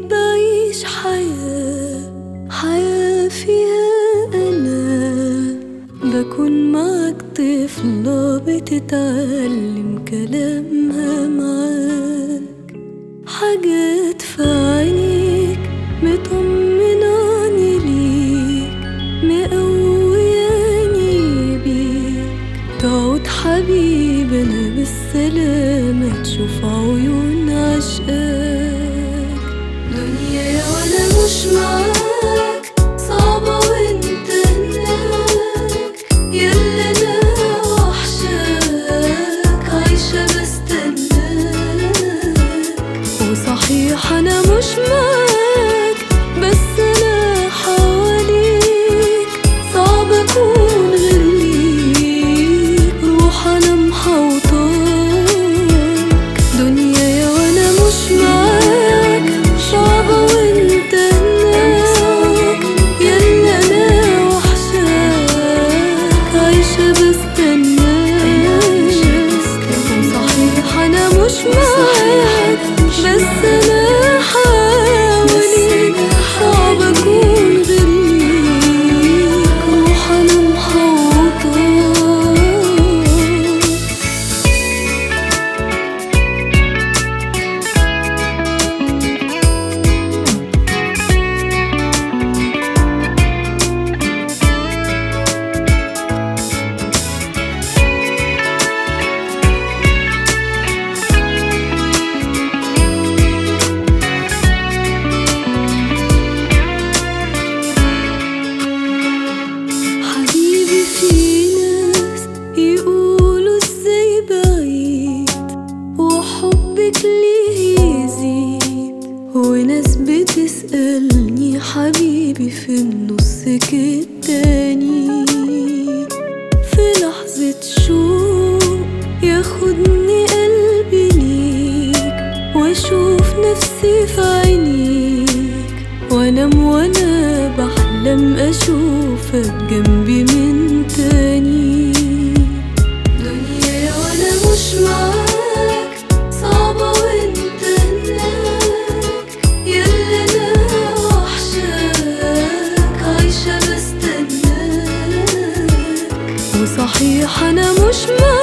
بعيش حياة حياة فيها أنا بكون معك طفلة بتتعلم كلامها معاك حاجات في عينيك مطمناني ليك مقوياني بيك تعود حبيبنا بالسلامة تشوف عيون عشقاك دنيا وانا مش معاك صعبة وانت هناك يلا انا وحشاك عايشة بستناك وصحيح انا مش معاك بس انا حواليك صعب اكون غير ليك روح انا محوطاك دنيا وانا مش معاك صعبة وانت هناك يلا انا وحشاك عايشة بستناك وصحيح انا مش معاك بس انا حواليك صعب اكون غير ليك روح انا محوطاك حبيبي في ناس يقولوا ازاي بعيد وحبك ليه يزيد وناس بتسألني حبيبي في النص التاني في لحظة شوق ياخدني قلبي ليك واشوف نفسي في عينيك وانام وانا بحلم اشوفك جنبي من تاني دنيا وانا مش معاك صعبة وانت هناك يلا انا وحشاك عايشة بستناك وصحيح انا مش معاك